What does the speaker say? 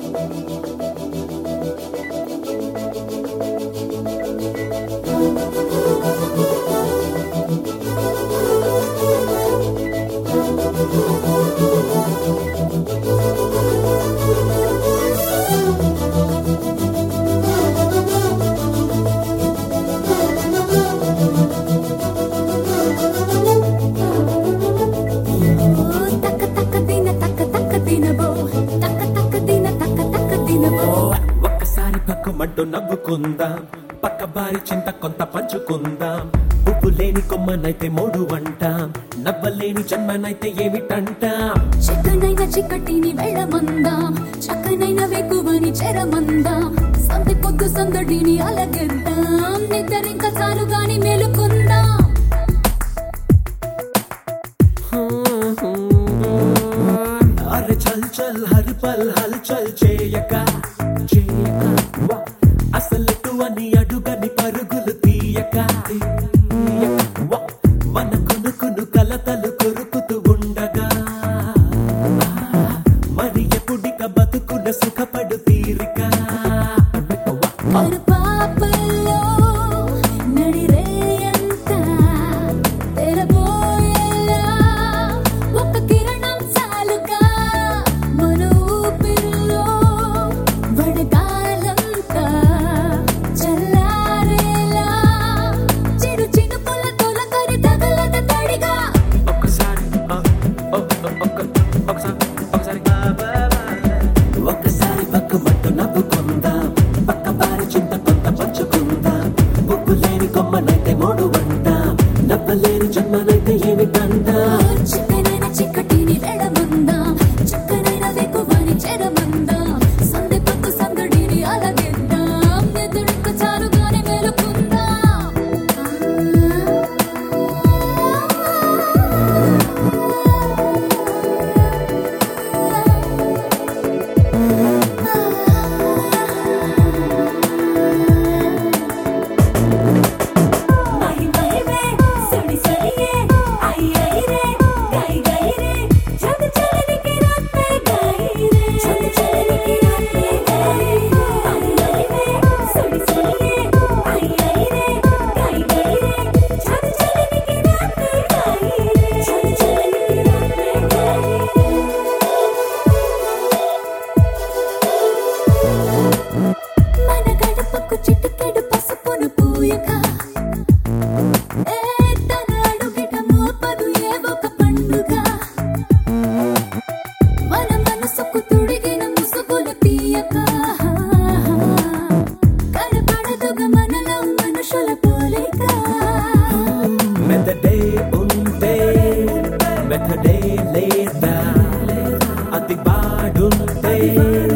తక్క తక్క తిన తక్క తక్క తినబో తక్క తక్క తిన తక్క తక్క తినబో ఒక్కసారి పక్కమంటూ నవ్వుకుందాం పక్క బారి చింత కొంత పంచుకుందాం పువ్వు లేని కొమ్మనైతే మూడు అంటాం నవ్వలేని జన్మనైతే ఏమిటంటాం చిక్కనైన చిక్కటిని వెళ్ళమందాం చక్కనైన వెక్కువని చెరమందాం సంతి పొద్దు సందడిని అలగెద్దాం నిద్రింక చాలు గాని మేలుకుందాం అరే చల్ చల్ హరి పల్ హల్ చల్ చేయక చేయక వా. అసలెటు అని అడుగని పరుగులు తీయక తీయక వా. మన కొనుకును కలతలు కొరుకుతూ ఉండగా మరి ఎప్పుడిక బతుకున సుఖపడు తీరిక వా. కరుపాపల్లో నడిరేయంతా తెరబోయేలా ఒక కిరణం చాలుగా మన ఊపిరిలో వడగాలంతా చల్లారేలా చిరు చినుకుల తొలకరి తగలద తడిగా ఒక్కసారి ఆ, ఓ, ఓ, ఒక్క ఒకసారి ఒకసారి ఒక్కసారి పక్కమట్టు నవ్వుకుందాం పక్క బారి చింత కొంత పంచుకుందాం ఉప్పు లేని కొమ్మనైతే మూడు అంటాం నవ్వలేని జన్మనైతే ఏమిటంటాం చిక్కనైన చిక్కటిని వెళ్ళమందాం చక్కనైన వెకువని చెరమందాం సందె పొత్తు సందడిని అలగెద్దాం ఎదురుకు చాలుగానే మహి మహి రే సుడి సడి రే ఐ ఐ రే గై గై రే చంद చలని కి రాత్ మే గై రే చంद చలని కి రాత్ మే గై రే మహి మహి రే సుడి సడి రే ఐ ఐ రే గై గై రే చంद చలని కి రాత్ మే గై రే చంद చలని కి రాత్ మే గై మన గడపకు చిటికెడు పసుపును పూయక ఏ తన అడుగిట మోపదు ఏ ఒక పండుగ మన మనసుకు తుడిగిన ముసుగులు తీయక కనపడదుగా మనలో మనుషుల పోలిక మెదడే ఉంటే మెథడే లేదా అది బాడుంటే